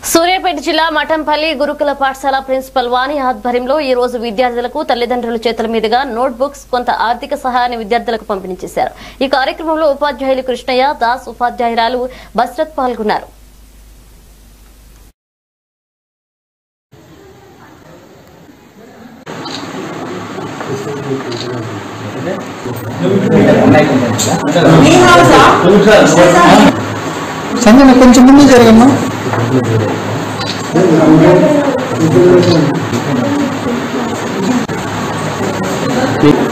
సూర్యాపేట జిల్లా మఠంపల్లి గురుకుల పాఠశాల ప్రిన్సిపల్ వాణి ఆధ్వర్యంలో ఈ రోజు విద్యార్థులకు తల్లిదండ్రుల చేతుల మీదుగా నోట్ బుక్స్ కొంత ఆర్థిక సహాయాన్ని విద్యార్థులకు పంపిణీ చేశారు ఈ కార్యక్రమంలో ఉపాధ్యాయులు కృష్ణయ్య దాస్ ఉపాధ్యాయురాలు బస్రత్ పాల్గొన్నారు సంజన కొంచెం ముందు జరగమ్మా మీ